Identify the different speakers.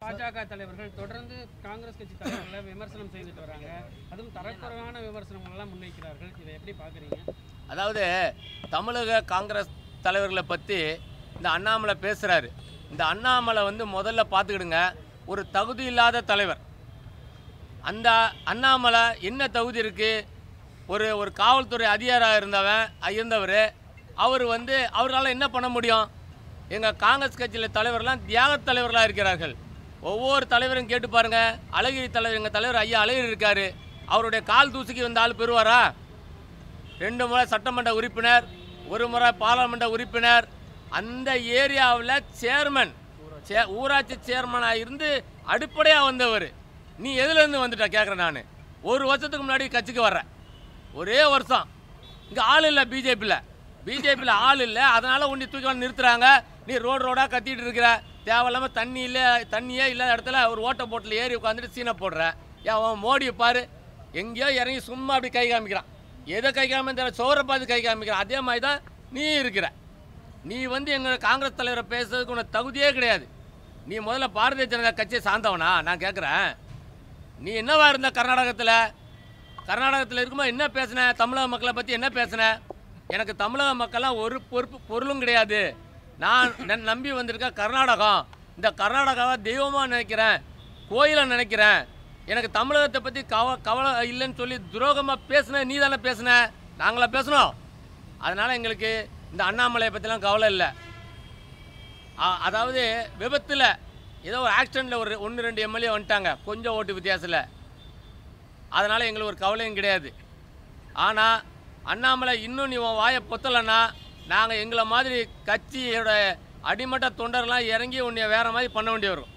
Speaker 1: பாஜக தலைவர்கள் தொடர்ந்து காங்கிரஸ் கட்சி தலைவர்களை விமர்சனம் செய்துட்டு வராங்க அதுவும் தரக்குறைவான விமர்சனங்கள் எல்லாம் முன்வைக்கிறார்கள் இதை எப்படி பார்க்குறீங்க
Speaker 2: அதாவது தமிழக காங்கிரஸ் தலைவர்களை பற்றி இந்த அண்ணாமலை பேசுகிறாரு இந்த அண்ணாமலை வந்து முதல்ல பார்த்துக்கிடுங்க ஒரு தகுதி இல்லாத தலைவர் அந்த அண்ணாமலை என்ன தகுதி இருக்குது ஒரு ஒரு காவல்துறை அதிகாரியாக இருந்தவன் இருந்தவர் அவர் வந்து அவரால் என்ன பண்ண முடியும் எங்கள் காங்கிரஸ் கட்சியில் தலைவர்லாம் தியாக தலைவர்களாக இருக்கிறார்கள் ஒவ்வொரு தலைவரும் கேட்டு பாருங்க அழகிரி தலைவர் எங்கள் தலைவர் ஐயா அழகிரி இருக்கார் அவருடைய கால் தூசிக்கு வந்த ஆள் பெறுவாரா ரெண்டு முறை சட்டமன்ற உறுப்பினர் ஒரு முறை பாராளுமன்ற உறுப்பினர் அந்த ஏரியாவில் சேர்மன் சே ஊராட்சி சேர்மனாக இருந்து அடிப்படையாக வந்தவர் நீ எதுலேருந்து வந்துட்ட கேட்குறேன் நான் ஒரு வருஷத்துக்கு முன்னாடி கட்சிக்கு வர்றேன் ஒரே வருஷம் இங்கே ஆள் இல்லை பிஜேபியில் பிஜேபியில் ஆள் இல்லை அதனால் உன்னை தூக்கி வந்து நிறுத்துறாங்க நீ ரோடு ரோடாக கத்திட்டு இருக்கிற தேவையில்லாமல் தண்ணி இல்லை தண்ணியே இல்லாத இடத்துல ஒரு ஓட்ட போட்டில் ஏறி உட்காந்துட்டு சீனை போடுற ஏன் அவன் மோடியை பாரு எங்கேயோ இறங்கி சும்மா அப்படி கை காமிக்கிறான் எதை கை காமி சோரை பார்த்து கை காமிக்கிறான் அதே மாதிரி தான் நீ இருக்கிற நீ வந்து எங்கள் காங்கிரஸ் தலைவரை பேசுறதுக்கு உனக்கு தகுதியே கிடையாது நீ முதல்ல பாரதிய ஜனதா கட்சியை சார்ந்தவனா நான் கேட்குறேன் நீ என்னவா இருந்த கர்நாடகத்தில் கர்நாடகத்தில் இருக்கும்போது என்ன பேசுன தமிழக மக்களை பற்றி என்ன பேசுன எனக்கு தமிழக மக்கள்லாம் ஒரு பொறுப்பு பொருளும் கிடையாது நான் நன் நம்பி வந்திருக்க கர்நாடகம் இந்த கர்நாடகாவை தெய்வமாக நினைக்கிறேன் கோயிலை நினைக்கிறேன் எனக்கு தமிழகத்தை பற்றி கவ கவலை இல்லைன்னு சொல்லி துரோகமாக பேசுன நீ தானே பேசுன நாங்களா பேசணும் அதனால் எங்களுக்கு இந்த அண்ணாமலையை பற்றிலாம் கவலை இல்லை அ- அதாவது விபத்தில் ஏதோ ஒரு ஆக்சிடெண்ட்டில் ஒரு ஒன்று ரெண்டு எம்எல்ஏ வந்துட்டாங்க கொஞ்சம் ஓட்டு வித்தியாசத்தில் அதனால் எங்களுக்கு ஒரு கவலையும் கிடையாது ஆனால் அண்ணாமலை இன்னும் நீ உன் வாயை பொத்தலைன்னா நாங்கள் எங்களை மாதிரி கட்சியோட அடிமட்ட தொண்டர்லாம் இறங்கி உன்னை வேறு மாதிரி பண்ண வேண்டி வரும்